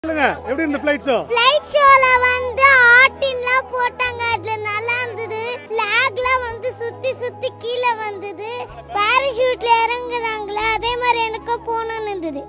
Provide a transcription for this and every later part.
சொல்லுங்க எப்படி இந்த ஃபிளைட் ஷோ ஃப்ளைட் ஷோல வந்து ஆட்டின்லாம் போட்டாங்க அதுல நல்லா இருந்தது ஃபிளாக்லாம் வந்து சுத்தி சுத்தி கீழே வந்தது பாராஷூட்ல இறங்குறாங்களே அதே மாதிரி எனக்கும் போகணும்னு இருந்தது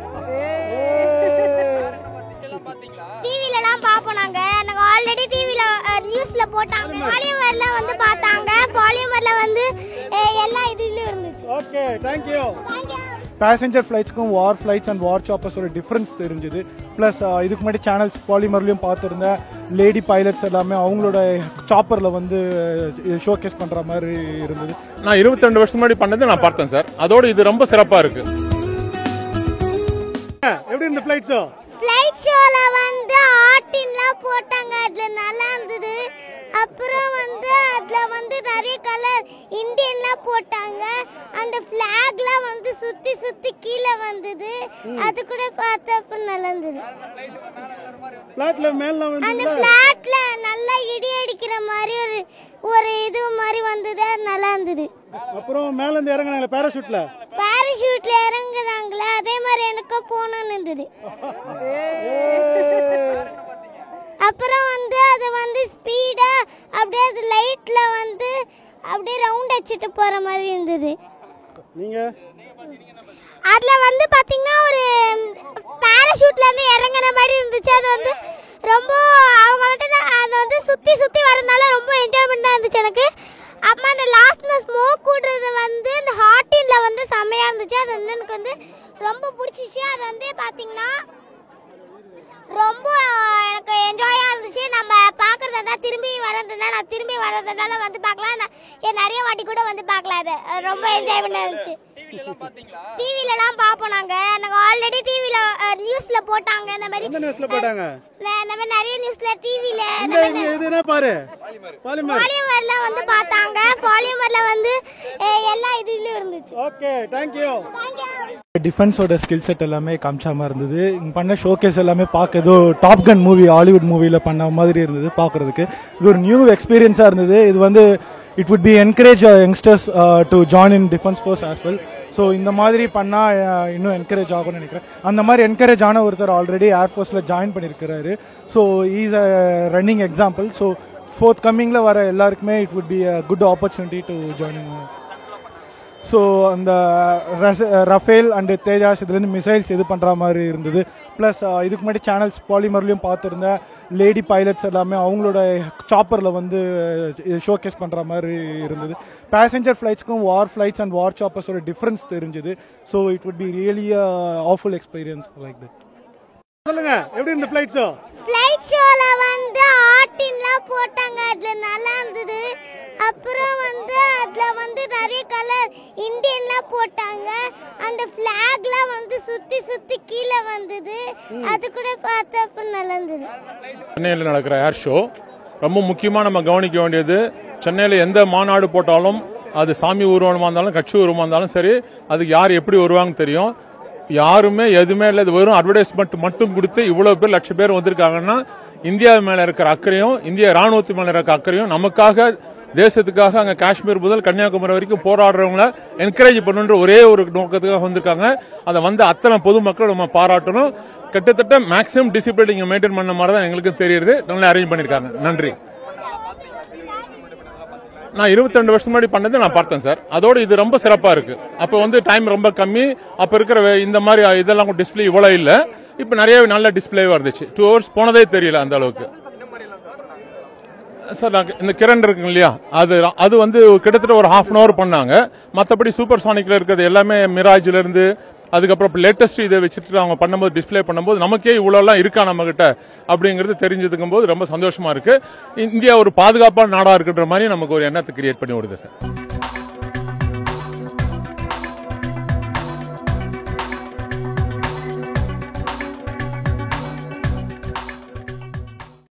டிவிலலாம் பார்ப்போம் நாங்க நாங்க ஆல்ரெடி டிவில நியூஸ்ல போட்டாங்க பாலிமர்ல வந்து பார்த்தாங்க பாலிமர்ல வந்து அஹ், எல்லா இதுலயும் இருந்துச்சு okay thank you Thank you. Passenger ஃப்ளைட்ஸ்க்கும் வார் ஃப்ளைட்ஸ் அண்ட் வார் சாப்பர்ஸோட டிஃப்ரென்ஸ் தெரிஞ்சுது ப்ளஸ் இதுக்கு முன்னாடி சேனல்ஸ் பாலிமர்லையும் பார்த்துருந்தேன் லேடி பைலட்ஸ் எல்லாமே அவங்களோட சாப்பரில் வந்து ஷோகேஸ் பண்ணுற மாதிரி இருந்தது நான் 22 வருஷம் முன்னாடி பண்ணது நான் பார்த்தேன் சார் அதோட இது ரொம்ப சிறப்பா இருக்கு எப்படி இந்த ஃபிளைட் ஷோ ஃப்ளைட் ஷோல வந்து ஆட்டின்லாம் போட்டாங்க அதுல நல்லா இருந்தது அப்புறம் வந்து அதுல வந்து நிறைய கலர் இந்தியன்லாம் போட்டாங்க அந்த ஃபிளாக்லாம் வந்து சுத்தி சுத்தி கீழே வந்தது அது கூட பார்த்தப்ப நல்லா இருந்தது ஃபிளாட்ல மேல அந்த வந்து ஃபிளாட்ல நல்லா இடி அடிக்கிற மாதிரி ஒரு ஒரு இது மாதிரி வந்தது அது நல்லா இருந்தது அப்புறம் மேல இருந்து இறங்குனாங்களே பேராஷூட்ல பாராஷூட்ல இறங்குறாங்களே அதே மாதிரி எனக்கும் போகணும்னு இருந்தது அப்புறம் வந்து அது வந்து ஸ்பீடா அப்படியே அது லைட்ல வந்து அப்படியே ரவுண்ட் அடிச்சிட்டு போற மாதிரி இருந்தது நீங்க அதுல வந்து பாத்தீங்கன்னா ஒரு பாராஷூட்ல இருந்து இறங்குற மாதிரி இருந்துச்சு அது வந்து ரொம்ப அவங்க வந்து நான் அதை வந்து சுத்தி சுத்தி வரதுனால ரொம்ப என்ஜாய்மெண்டா இருந்துச்சு எனக்கு அப்புறமா அந்த லாஸ்ட்ல ஸ்மோக் விடுறது வந்து இந்த ஹாட்டின்ல வந்து செம்மையா இருந்துச்சு அது வந்து எனக்கு வந்து ரொம்ப பிடிச்சிச்சு அது வந்து பாத்தீங்கன்னா ரொம்ப எனக்கு என்ஜாயா இருந்துச்சு நம்ம பார்க்கறதா திரும்பி வர்றதுனா நான் திரும்பி வர்றதுனால வந்து பார்க்கலாம் நான் ஏன் நிறைய வாட்டி கூட வந்து பார்க்கலாம் அது அது ரொம்ப என்ஜாய்மெண்டா இருந்துச்சு டிவிலலாம் பார்ப்போம் நாங்க நாங்க ஆல்ரெடி டிவில நியூஸ்ல போட்டாங்க இந்த மாதிரி எந்த நியூஸ்ல போட்டாங்க ந- இந்த மாதிரி நிறைய நியூஸ்ல டிவில இந்த இது இதுனா பாரு பாலிமர் பாலிமர்ல வந்து பார்த்தாங்க பாலிமர்ல வந்து அஹ், எல்லா இதுலயும் இருந்துச்சு ஓகே தேங்க்யூ டிஃபென்ஸோட ஸ்கில் செட் எல்லாமே காமிச்சா மாதிரி இருந்தது இங்கே பண்ண ஷோகேஸ் எல்லாமே பார்க்க ஏதோ டாப் கன் மூவி ஹாலிவுட் மூவியில் பண்ண மாதிரி இருந்தது பார்க்குறதுக்கு இது ஒரு நியூ எக்ஸ்பீரியன்ஸாக இருந்தது இது வந்து it would be encourage youngsters to join in defence force as well so இந்த மாதிரி பண்ணால் இன்னும் என்கரேஜ் ஆகும்னு நினைக்கிறேன் அந்த மாதிரி என்கரேஜ் ஆன ஒருத்தர் ஆல்ரெடி ஏர்ஃபோர்ஸில் ஜாயின் பண்ணியிருக்கிறாரு so is a running example so forth கம்மிங்கில் வர எல்லாருக்குமே it would be a good opportunity to join so அந்த ரஃபேல் அண்ட் தேஜாஸ் இதுலேருந்து மிசைல்ஸ் இது பண்ணுற மாதிரி இருந்தது ப்ளஸ் இதுக்கு முன்னாடி சேனல்ஸ் பாலிமர்லையும் பார்த்துருந்தேன் லேடி பைலட்ஸ் எல்லாமே அவங்களோட சாப்பரில் வந்து ஷோகேஸ் பண்ணுற மாதிரி இருந்தது பேசஞ்சர் ஃப்ளைட்ஸ்க்கும் வார் ஃப்ளைட்ஸ் அண்ட் வார் சாப்பர்ஸோட டிஃப்ரென்ஸ் தெரிஞ்சுது so it would be really a awful experience like that சொல்லுங்க எப்படி இந்த ஃபிளைட் ஷோ ஃப்ளைட் ஷோல வந்து ஆட்டின்லாம் போட்டாங்க அதுல நல்லா இருந்தது அப்புறம் வந்து அதுல வந்து நிறைய கலர் இந்தியன்லாம் போட்டாங்க அந்த ஃபிளாக்லாம் வந்து சுத்தி சுத்தி கீழே வந்தது அது கூட பார்த்தப்ப நல்லா இருந்தது சென்னையில் நடக்கிற ஏர் ஷோ ரொம்ப முக்கியமாக நம்ம கவனிக்க வேண்டியது சென்னையில் எந்த மாநாடு போட்டாலும் அது சாமி உருவமாக இருந்தாலும் கட்சி உருவமாக இருந்தாலும் சரி அதுக்கு யார் எப்படி வருவாங்கன்னு தெரியும் யாருமே எதுவுமே இல்லை இது வெறும் அட்வர்டைஸ்மெண்ட் மட்டும் கொடுத்து இவ்வளவு பேர் லட்சம் பேர் வந்திருக்காங்கன்னா இந்தியா மேல இருக்கிற அக்கறையும் இந்திய ராணுவத்து மேல இருக்கிற அக்கறையும் நமக்காக தேசத்துக்காக அங்க காஷ்மீர் முதல் கன்னியாகுமரி வரைக்கும் போராடுறவங்கள என்கரேஜ் பண்ணுன்ற ஒரே ஒரு நோக்கத்துக்காக வந்திருக்காங்க அதை வந்து அத்தனை பொதுமக்கள் நம்ம பாராட்டணும் கிட்டத்தட்ட மேக்ஸிமம் டிசிப்ளின் இங்க மெயின்டைன் பண்ண மாதிரி தான் எங்களுக்கு தெரியுது நல்லா அரேஞ்ச் பண்ணிருக்காங்க நன்றி நான் 22 வருஷம் முன்னாடி பண்ணது நான் பார்த்தேன் சார் அதோட இது ரொம்ப சிறப்பா இருக்கு அப்போ வந்து டைம் ரொம்ப கம்மி அப்ப இருக்கிற வே- இந்த மாதிரி இதெல்லாம் டிஸ்பிளே இவ்வளவு இல்ல இப்போ நிறைய நல்ல டிஸ்பிளேவா இருந்துச்சு டூ ஹவர்ஸ் போனதே தெரியல அந்த அளவுக்கு சார் நான் இந்த கிரண் இருக்குங்க இல்லையா அது அது வந்து கிட்டத்தட்ட ஒரு ஹாஃப் அன் ஹவர் பண்ணாங்க மற்றபடி சூப்பர் சானிக்ல இருக்கிறது எல்லாமே மிராஜ்ல இருந்து அதுக்கப்புறம் லேட்டஸ்ட் இதை வச்சுட்டு அவங்க பண்ணும்போது டிஸ்ப்ளே பண்ணும்போது நமக்கே இவ்வளோலாம் இருக்கா நம்ம கிட்ட அப்படிங்கிறது தெரிஞ்சதுக்கும் போது ரொம்ப சந்தோஷமா இருக்கு இந்தியா ஒரு பாதுகாப்பான நாடா இருக்குன்ற மாதிரி நமக்கு ஒரு எண்ணத்தை கிரியேட் பண்ணி விடுது சார்